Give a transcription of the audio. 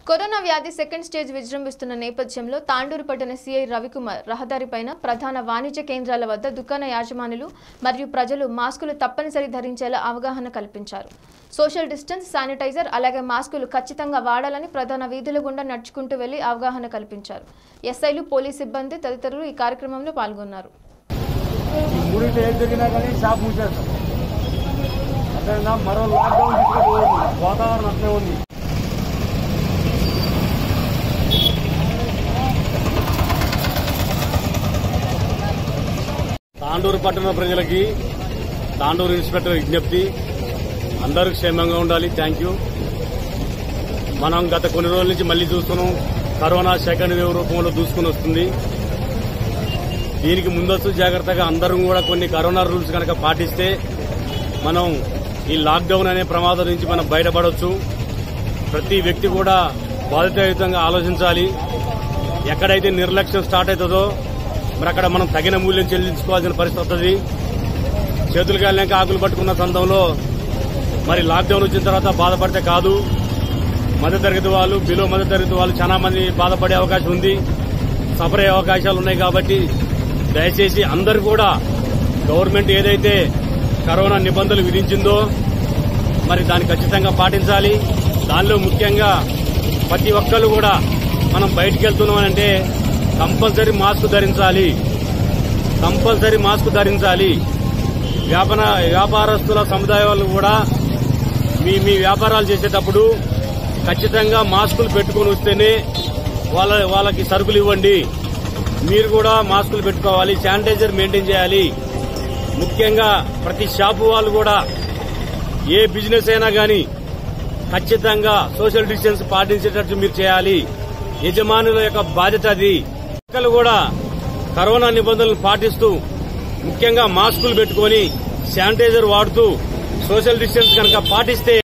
corona వ్యాధి second stage విజృంభిస్తున్న నేపథ్యంలో తాండూరు పట్టణ సీఐ రవికుమార్ రహదారిపైన ప్రధాన వాణిజ్య కేంద్రాల వద్ద దుకాణ యాజమానులు మరియు ప్రజలు మాస్కులు తప్పనిసరి ధరించేలా అవగాహన కల్పించారు సోషల్ డిస్టెన్స్ శానిటైజర్ అలాగే మాస్కులు ఖచ్చితంగా వాడాలని ప్రధాన వీధుల గుండా నడుచుకుంటూ వెళ్లి అవగాహన కల్పించారు ఎస్ఐలు పోలీస్ సిబ్బంది తదితరులు ఈ కార్యక్రమంలో పాల్గొన్నారు ఈ మూడింటి ఏం జరిగినా కానీ షాప్ మూసేస్తాం అట్లా మరో లాక్డౌన్ తీసుకుపోవద్దు వాతావరణం అట్లే ఉంది తాండూరు పట్టణ ప్రజలకి తాండూరు ఇన్స్పెక్టర్ విజ్ఞప్తి అందరూ క్షేమంగా ఉండాలి థ్యాంక్ యూ మనం గత కొన్ని రోజుల నుంచి మళ్ళీ చూస్తున్నాం కరోనా సెకండ్ వేవ్ రూపంలో దూసుకుని వస్తుంది దీనికి ముందస్తు జాగ్రత్తగా అందరం కూడా కొన్ని కరోనా రూల్స్ కనుక పాటిస్తే మనం ఈ లాక్డౌన్ అనే ప్రమాదం నుంచి మనం బయటపడవచ్చు ప్రతి వ్యక్తి కూడా బాధితయుతంగా ఆలోచించాలి ఎక్కడైతే నిర్లక్ష్యం స్టార్ట్ అవుతుందో మరి అక్కడ మనం తగిన మూల్యం చెల్లించుకోవాల్సిన పరిస్థితి వస్తుంది చేతులు కాలినాక ఆకులు పట్టుకున్న సందర్భంలో మరి లాక్డౌన్ వచ్చిన తర్వాత బాధపడితే కాదు మధ్యతరగతి వాళ్ళు బిలో మధ్యతరగతి వాళ్ళు చాలా మంది బాధపడే అవకాశం ఉంది సఫర్ అయ్యే అవకాశాలు ఉన్నాయి కాబట్టి దయచేసి అందరు కూడా గవర్నమెంట్ ఏదైతే కరోనా నిబంధనలు విధించిందో మరి దాన్ని ఖచ్చితంగా పాటించాలి దానిలో ముఖ్యంగా ప్రతి ఒక్కరు కూడా మనం బయటికి వెళ్తున్నామనంటే కంపల్సరీ మాస్క్ ధరించాలి కంపల్సరీ మాస్క్ ధరించాలి వ్యాపార వ్యాపారస్తుల సముదాయ వాళ్ళు కూడా మీ మీ వ్యాపారాలు చేసేటప్పుడు ఖచ్చితంగా మాస్కులు పెట్టుకుని వస్తేనే వాళ్ళ వాళ్ళకి సరుకులు ఇవ్వండి మీరు కూడా మాస్కులు పెట్టుకోవాలి శానిటైజర్ మెయింటైన్ చేయాలి ముఖ్యంగా ప్రతి షాపు వాళ్ళు కూడా ఏ బిజినెస్ అయినా గాని ఖచ్చితంగా సోషల్ డిస్టెన్స్ పాటించేటట్టు మీరు చేయాలి యజమానుల యొక్క బాధ్యత అది ఒక్కరు కూడా కరోనా నిబంధనలు పాటిస్తూ ముఖ్యంగా మాస్కులు పెట్టుకొని శానిటైజర్ వాడుతూ సోషల్ డిస్టెన్స్ కనుక పాటిస్తే